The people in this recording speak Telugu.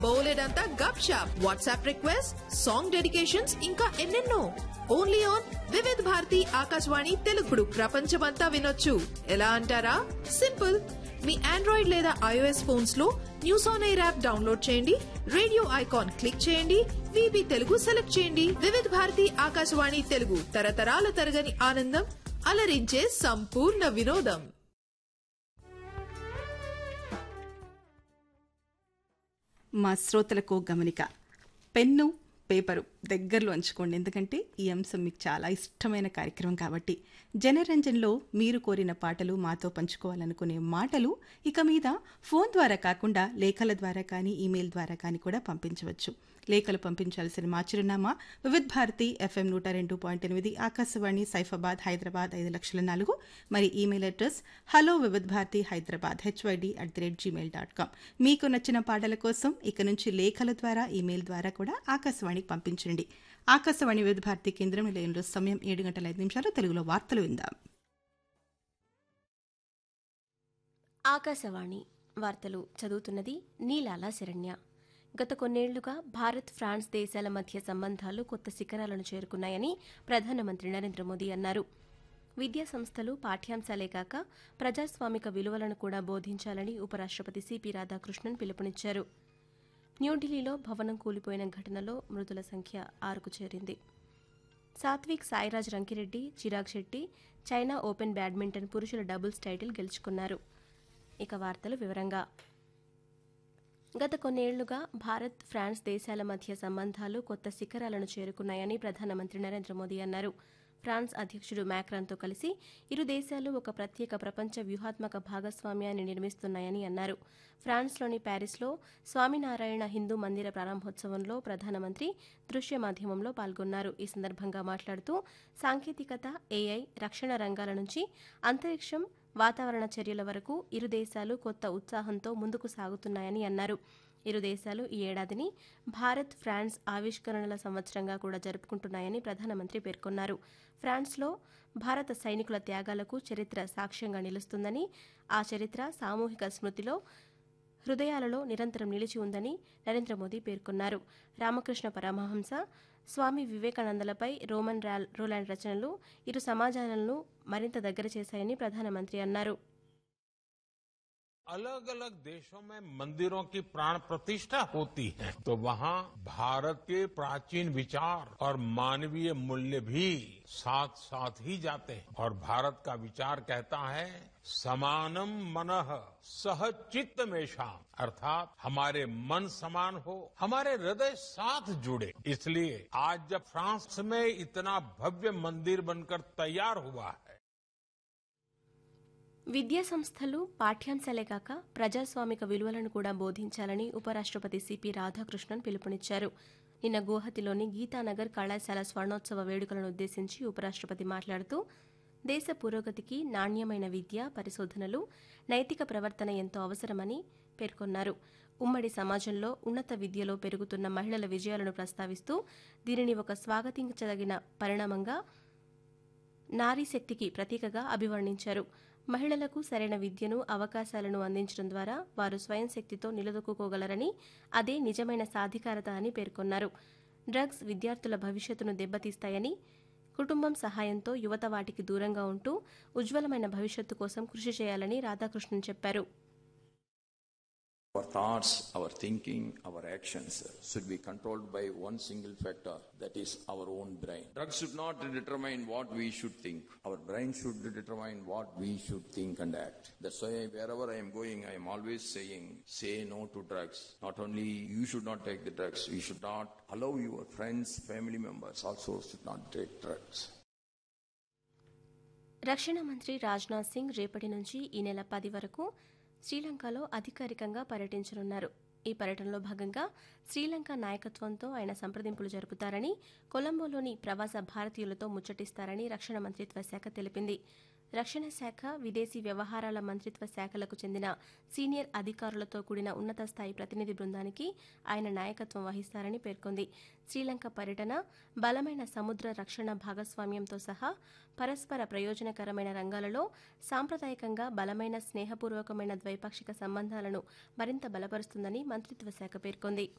బోలెడంతా Gupshup WhatsApp request song dedications ఇంకా ఎన్నెన్నో ఓన్లీ ఆన్ వివిధ్ భారతి ఆకాశవాణి తెలుగుడు ప్రపంచమంతా వినొచ్చు ఎలా అంటారా సింపుల్ మీ ఆండ్రాయిడ్ లేదా ఐఓఎస్ ఫోన్స్ లో news on air app download చేయండి రేడియో ఐకాన్ క్లిక్ చేయండి విబి తెలుగు సెలెక్ట్ చేయండి వివిధ భారతి ఆకాశవాణి తెలుగు తరతరాల తరగని ఆనందం అలరించే సంపూర్ణ వినోదం మా శ్రోతలకు గమనిక పెన్ను పేపరు దగ్గరలో ఉంచుకోండి ఎందుకంటే ఈ అంశం మీకు చాలా ఇష్టమైన కార్యక్రమం కాబట్టి జనరంజన్లో మీరు కోరిన పాటలు మాతో పంచుకోవాలనుకునే మాటలు ఇక మీద ఫోన్ ద్వారా కాకుండా లేఖల ద్వారా కానీ ఈమెయిల్ ద్వారా కానీ కూడా పంపించవచ్చు లేఖలు పంపించాల్సిన మా చిరునామా వివిధ్ భారతి ఎఫ్ఎం నూట రెండు పాయింట్ ఎనిమిది ఆకాశవాణి సైఫాబాద్ హైదరాబాద్ ఐదు లక్షల నాలుగు మరి email address hello Vividh Bharati Hyderabad HYD at the rate gmail dot com మీకు నచ్చిన పాటల కోసం ఇక నుంచి లేఖల ద్వారా ఈమెయిల్ ద్వారా కూడా ఆకాశవాణికి పంపించండి ఆకాశవాణి వివిధ భారతి కేంద్రం నిలయంలో సమయం ఏడు గంటల ఐదు నిమిషాలు తెలుగులో వార్తలు విందాం ఆకాశవాణి వార్తలు చదువుతున్నది నీలాల శరణ్య గత కొన్నేళ్లుగా భారత్ ఫ్రాన్స్ దేశాల మధ్య సంబంధాలు కొత్త శిఖరాలను చేరుకున్నాయని ప్రధానమంత్రి నరేంద్ర మోదీ అన్నారు విద్యా సంస్థలు పాఠ్యాంశాలే కాక ప్రజాస్వామిక విలువలను కూడా బోధించాలని ఉపరాష్ట్రపతి సిపి రాధాకృష్ణన్ పిలుపునిచ్చారు న్యూఢిల్లీలో భవనం కూలిపోయిన ఘటనలో మృతుల సంఖ్య ఆరుకు చేరింది Satwik Sairaj Rankireddy Chirag Shetty China open badminton పురుషుల డబుల్స్ టైటిల్ గెలుచుకున్నారు ఇక వార్తలు వివరంగా గత కొన్నేళ్లుగా భారత్ ఫ్రాన్స్ దేశాల మధ్య సంబంధాలు కొత్త శిఖరాలను చేరుకున్నాయని ప్రధానమంత్రి నరేంద్ర మోదీ అన్నారు ఫ్రాన్స్ అధ్యక్షుడు మ్యాక్రాన్తో కలిసి ఇరు దేశాలు ఒక ప్రత్యేక ప్రపంచ వ్యూహాత్మక భాగస్వామ్యాన్ని నిర్మిస్తున్నాయని అన్నారు ఫ్రాన్స్లోని ప్యారిస్లో స్వామినారాయణ హిందూ మందిర ప్రారంభోత్సవంలో ప్రధానమంత్రి దృశ్య మాధ్యమంలో పాల్గొన్నారు ఈ సందర్భంగా మాట్లాడుతూ సాంకేతికత ఏఐ రక్షణ రంగాల నుంచి అంతరిక్షం వాతావరణ చర్యల వరకు ఇరు దేశాలు కొత్త ఉత్సాహంతో ముందుకు సాగుతున్నాయని అన్నారు ఇరు దేశాలు ఈ ఏడాదిని భారత్ ఫ్రాన్స్ ఆవిష్కరణల సంవత్సరంగా కూడా జరుపుకుంటున్నాయని ప్రధానమంత్రి పేర్కొన్నారు ఫ్రాన్స్లో భారత సైనికుల త్యాగాలకు చరిత్ర సాక్ష్యంగా నిలుస్తుందని ఆ చరిత్ర సామూహిక స్మృతిలో హృదయాలలో నిరంతరం నిలిచి ఉందని నరేంద్ర మోదీ పేర్కొన్నారు రామకృష్ణ పరమహంస స్వామి వివేకానందలపై రోమన్ రాల్ రోలాండ్ రచనలు ఇరు సమాజాలను మరింత దగ్గర చేశాయని ప్రధానమంత్రి అన్నారు अलग अलग देशों में मंदिरों की प्राण प्रतिष्ठा होती है तो वहाँ भारत के प्राचीन विचार और मानवीय मूल्य भी साथ साथ ही जाते हैं और भारत का विचार कहता है समानम मनः सह चित्त मेषा अर्थात हमारे मन समान हो हमारे हृदय साथ जुड़े इसलिए आज जब फ्रांस में इतना भव्य मंदिर बनकर तैयार हुआ है విద్యా సంస్థలు పాఠ్యాంశాలే కాక ప్రజాస్వామిక విలువలను కూడా బోధించాలని ఉపరాష్ట్రపతి సిపి రాధాకృష్ణన్ పిలుపునిచ్చారు నిన్న గువహతిలోని గీతానగర్ కళాశాల స్వర్ణోత్సవ వేడుకలను ఉద్దేశించి ఉపరాష్ట్రపతి మాట్లాడుతూ దేశ పురోగతికి నాణ్యమైన విద్య పరిశోధనలు నైతిక ప్రవర్తన ఎంతో అవసరమని పేర్కొన్నారు ఉమ్మడి సమాజంలో ఉన్నత విద్యలో పెరుగుతున్న మహిళల విజయాలను ప్రస్తావిస్తూ దీనిని ఒక స్వాగతించదగిన పరిణామంగా నారీ శక్తికి ప్రతీకగా అభివర్ణించారు మహిళలకు సరైన విద్యను అవకాశాలను అందించడం ద్వారా వారు స్వయం శక్తితో నిలదొక్కుకోగలరని అదే నిజమైన సాధికారత అని పేర్కొన్నారు డ్రగ్స్ విద్యార్థుల భవిష్యత్తును దెబ్బతీస్తాయని కుటుంబం సహాయంతో యువత వాటికి దూరంగా ఉంటూ ఉజ్వలమైన భవిష్యత్తు కోసం కృషి చేయాలని రాధాకృష్ణన్ చెప్పారు Our thoughts, our thinking, our actions should be controlled by one single factor, that is our own brain. Drugs should not determine what we should think. Our brain should determine what we should think and act. That's why wherever I am going, I am always saying, say no to drugs. Not only you should not take the drugs, you should not allow your friends, family members also should not take drugs. రక్షణ మంత్రి రాజ్నాథ్ సింగ్ రేపటి నుంచి ఈ నెల పది వరకు శ్రీలంకలో అధికారికంగా పర్యటించనున్నారు ఈ పర్యటనలో భాగంగా శ్రీలంక నాయకత్వంతో ఆయన సంప్రదింపులు జరుపుతారని కొలంబోలోని ప్రవాస భారతీయులతో ముచ్చటిస్తారని రక్షణ మంత్రిత్వ శాఖ తెలిపింది రక్షణ శాఖ విదేశీ వ్యవహారాల మంత్రిత్వ శాఖలకు చెందిన సీనియర్ అధికారులతో కూడిన ఉన్నత స్థాయి ప్రతినిధి బృందానికి ఆయన నాయకత్వం వహిస్తారని పేర్కొంది శ్రీలంక పర్యటన బలమైన సముద్ర రక్షణ భాగస్వామ్యంతో సహా పరస్పర ప్రయోజనకరమైన రంగాలలో సాంప్రదాయకంగా బలమైన స్నేహపూర్వకమైన ద్వైపాక్షిక సంబంధాలను మరింత బలపరుస్తుందని మంత్రిత్వ శాఖ పేర్కొంది